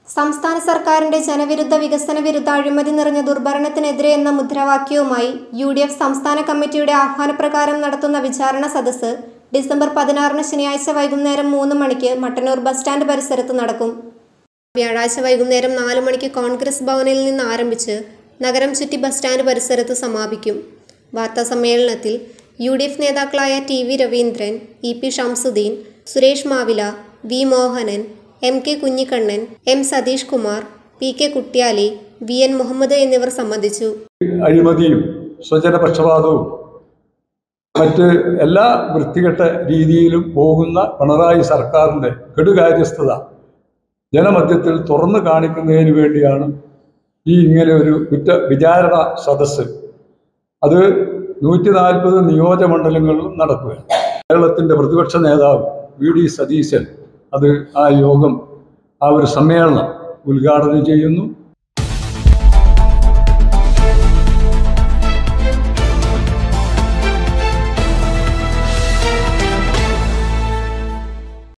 സംസ്ഥാന സർക്കാരിന്റെ ജനവിരുദ്ധ വികസന വിരുദ്ധ അഴിമതി നിറഞ്ഞ ദുർഭരണത്തിനെതിരെ എന്ന മുദ്രാവാക്യവുമായി യു ഡി എഫ് സംസ്ഥാന കമ്മിറ്റിയുടെ ആഹ്വാനപ്രകാരം നടത്തുന്ന വിചാരണ സദസ്സ് ഡിസംബർ പതിനാറിന് ശനിയാഴ്ച വൈകുന്നേരം മൂന്ന് മണിക്ക് മട്ടന്നൂർ ബസ് സ്റ്റാൻഡ് പരിസരത്ത് നടക്കും വ്യാഴാഴ്ച വൈകുന്നേരം നാല് മണിക്ക് കോൺഗ്രസ് ഭവനിൽ നിന്ന് ആരംഭിച്ച് നഗരം ചുറ്റി ബസ് സ്റ്റാൻഡ് പരിസരത്ത് സമാപിക്കും വാർത്താ സമ്മേളനത്തിൽ യു ഡി എഫ് നേതാക്കളായ T V Raveendran E P Shamsuddin Suresh Mavila V Mohanan M K Kunhikannan M Satheesh Kumar P K Kutyali V N Muhammad എന്നിവർ സംബന്ധിച്ചു അഴിമതിയും സ്വജനപക്ഷപാതവും മറ്റ് എല്ലാ വൃത്തികെട്ട രീതിയിലും പോകുന്ന പിണറായി സർക്കാരിൻ്റെ കെടുകാര്യസ്ഥത ജനമധ്യത്തിൽ തുറന്നു കാണിക്കുന്നതിന് വേണ്ടിയാണ് ഈ ഇങ്ങനെ ഒരു കുറ്റ വിചാരണ സദസ്സ് അത് നൂറ്റി നാൽപ്പത് നിയോജകമണ്ഡലങ്ങളിലും നടക്കുക കേരളത്തിൻ്റെ പ്രതിപക്ഷ നേതാവ് വി ഡി സതീശൻ അത് ആ യോഗം ആ ഒരു സമ്മേളനം ഉദ്ഘാടനം ചെയ്യുന്നു